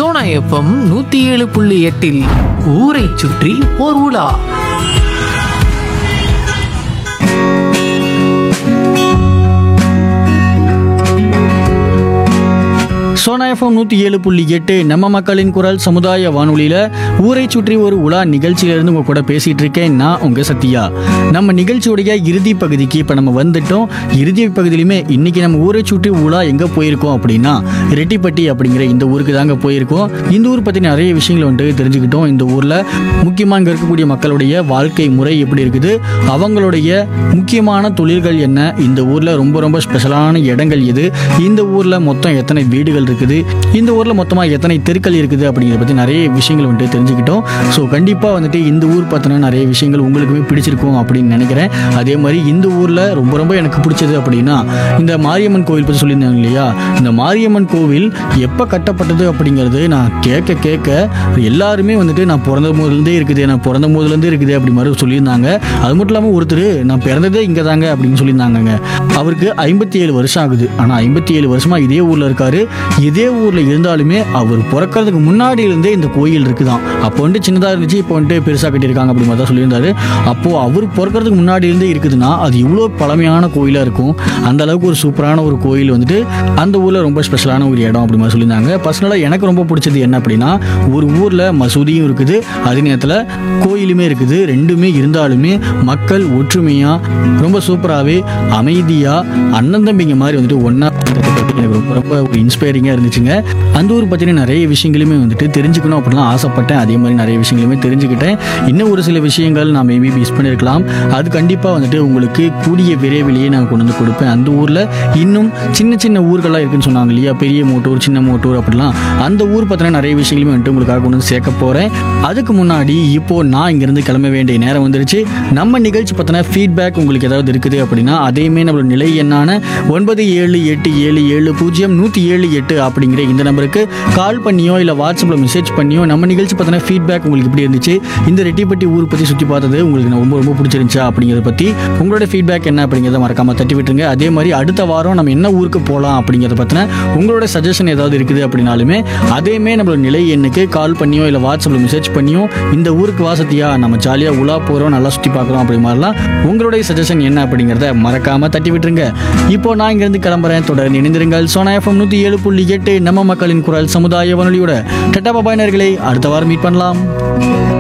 Sona FM நூத்தி ஏழு புள்ளி எட்டில் ஊரை சுற்றி ஓர் உலா சோனா எஃப்எம் நூற்றி ஏழு புள்ளி எட்டு நம்ம மக்களின் குரல் சமுதாய வானொலியில் ஊரை சுற்றி ஒரு உலா நிகழ்ச்சியிலேருந்து உங்கள் கூட பேசிகிட்டு இருக்கேன் நான் உங்கள் சத்யா நம்ம நிகழ்ச்சியுடைய இறுதி பகுதிக்கு இப்போ நம்ம வந்துட்டோம் இறுதி பகுதியிலுமே இன்றைக்கி நம்ம ஊரை சுற்றி உலா எங்கே போயிருக்கோம் அப்படின்னா ரெட்டிப்பட்டி அப்படிங்கிற இந்த ஊருக்கு தாங்க போயிருக்கோம் இந்த ஊர் பற்றி நிறைய விஷயங்களை வந்துட்டு தெரிஞ்சுக்கிட்டோம் இந்த ஊரில் முக்கியமாக இங்கே இருக்கக்கூடிய மக்களுடைய வாழ்க்கை முறை எப்படி இருக்குது அவங்களுடைய முக்கியமான தொழில்கள் என்ன இந்த ஊரில் ரொம்ப ரொம்ப ஸ்பெஷலான இடங்கள் எது இந்த ஊரில் மொத்தம் எத்தனை வீடுகள் இருக்குது இந்த ஊரில் மொத்தமாக எத்தனை தெருக்கள் இருக்குது அப்படிங்கிறத பற்றி நிறைய விஷயங்கள் வந்துட்டு தெரிஞ்சுக்கிட்டோம் ஸோ கண்டிப்பாக வந்துட்டு இந்த ஊர் பற்றின நிறைய விஷயங்கள் உங்களுக்குமே பிடிச்சிருக்கும் அப்படின்னு நினைக்கிறேன் அதே மாதிரி இந்த ஊரில் ரொம்ப ரொம்ப எனக்கு பிடிச்சது அப்படின்னா இந்த மாரியம்மன் கோவில் பற்றி சொல்லியிருந்தாங்க இல்லையா இந்த மாரியம்மன் கோவில் எப்போ கட்டப்பட்டது அப்படிங்கிறது நான் கேட்க கேட்க எல்லாருமே வந்துட்டு நான் பிறந்த போதுலேருந்தே இருக்குது நான் பிறந்த போதுலேருந்தே இருக்குது அப்படி மாதிரி சொல்லியிருந்தாங்க அது மட்டும் இல்லாமல் ஒருத்தர் நான் பிறந்ததே இங்கே தாங்க அப்படின்னு சொல்லியிருந்தாங்கங்க அவருக்கு ஐம்பத்தி ஏழு வருஷம் ஆகுது ஆனால் ஐம்பத்தி ஏழு வருஷமாக இதே ஊரில் இருக்காரு இதே ஊரில் இருந்தாலுமே அவர் பிறக்கிறதுக்கு முன்னாடி இருந்தே இந்த கோயில் இருக்குதான் அப்போ வந்துட்டு சின்னதாக இருந்துச்சு இப்போ வந்துட்டு பெருசாக கட்டியிருக்காங்க அப்படி மாதிரி தான் சொல்லியிருந்தாரு அப்போது அவர் பிறக்கிறதுக்கு முன்னாடி இருந்தே இருக்குதுன்னா அது இவ்வளோ பழமையான கோயிலாக இருக்கும் அந்த அளவுக்கு ஒரு சூப்பரான ஒரு கோயில் வந்துட்டு அந்த ஊரில் ரொம்ப ஸ்பெஷலான ஒரு இடம் அப்படி மாதிரி சொல்லியிருந்தாங்க பர்சனலாக எனக்கு ரொம்ப பிடிச்சது என்ன அப்படின்னா ஒரு ஊரில் மசூதியும் இருக்குது அதே நேரத்தில் கோயிலுமே இருக்குது ரெண்டுமே இருந்தாலுமே மக்கள் ஒற்றுமையாக ரொம்ப சூப்பராகவே அமைதியாக அண்ணன் தம்பிங்க மாதிரி வந்துட்டு ஒன்றா எனக்கு ரொம்ப ரொம்ப ஒரு இன்ஸ்பைரிங்காக இருந்துச்சுங்க அந்த ஊர் பற்றின நிறைய விஷயங்களுமே வந்துட்டு தெரிஞ்சுக்கணும் அப்படிலாம் ஆசைப்பட்டேன் அதே மாதிரி நிறைய விஷயங்களுமே தெரிஞ்சுக்கிட்டேன் இன்னும் ஒரு சில விஷயங்கள் நான் மேபி மிஸ் பண்ணியிருக்கலாம் அது கண்டிப்பாக வந்துட்டு உங்களுக்கு கூடிய விரைவிலேயே நான் கொண்டு வந்து கொடுப்பேன் அந்த ஊரில் இன்னும் சின்ன சின்ன ஊர்கள்லாம் இருக்குன்னு சொன்னாங்க இல்லையா பெரிய மோட்டூர் சின்ன மோட்டூர் அப்படிலாம் அந்த ஊர் பற்றின நிறைய விஷயங்களுமே வந்துட்டு உங்களுக்காக கொண்டு வந்து சேர்க்க போகிறேன் அதுக்கு முன்னாடி இப்போ நான் இங்கேருந்து கிளம்ப வேண்டிய நேரம் வந்துருச்சு நம்ம நிகழ்ச்சி பற்றின ஃபீட்பேக் உங்களுக்கு ஏதாவது இருக்குது அப்படின்னா அதையுமே நம்மளோட நிலை எண்ணான ஒன்பது ஏழு எட்டு ஏழு ஏழு பூஜ்ஜியம் நூற்றி ஏழு எட்டு அப்படிங்கிற இந்த நம்பருக்கு கால் பண்ணியோ இல்லை வாட்ஸ்அப்பில் மெசேஜ் பண்ணியோ நம்ம நிகழ்ச்சி பற்றின ஃபீட்பேக் உங்களுக்கு எப்படி இருந்துச்சு இந்த ரெட்டிப்பட்டி ஊர் பற்றி சுற்றி பார்த்தது உங்களுக்கு ரொம்ப ரொம்ப பிடிச்சிருந்துச்சா அப்படிங்கிறத பற்றி உங்களோட ஃபீட்பேக் என்ன அப்படிங்கிறத மறக்காமல் தட்டி விட்டுருங்க அதே மாதிரி அடுத்த வாரம் நம்ம என்ன ஊருக்கு போகலாம் அப்படிங்கிறத பற்றின உங்களோட சஜஷன் ஏதாவது இருக்குது அப்படின்னாலுமே அதையுமே நம்மளோட நிலை எண்ணுக்கு கால் பண்ணியோ இல்லை வாட்ஸ்அப்பில் மெசேஜ் பண்ணியோ இந்த ஊருக்கு வாசத்தியா நம்ம ஜாலியாக உலா போகிறோம் நல்லா சுற்றி பார்க்குறோம் அப்படி மாதிரிலாம் உங்களுடைய சஜஷன் என்ன அப்படிங்கிறத மறக்காமல் தட்டி விட்டுருங்க இப்போ நான் இங்கேருந்து கிளம்புறேன் தொடர்ந்து இணைந்திருங்கள் சோனா எஃப்எம் நூற்றி ஏழு புள்ளி எட்டு நம்ம மக்களின் குரல் சமுதாய வானொலியோட டெட்டா பாபாயினர்களை அடுத்த வாரம் மீட் பண்ணலாம்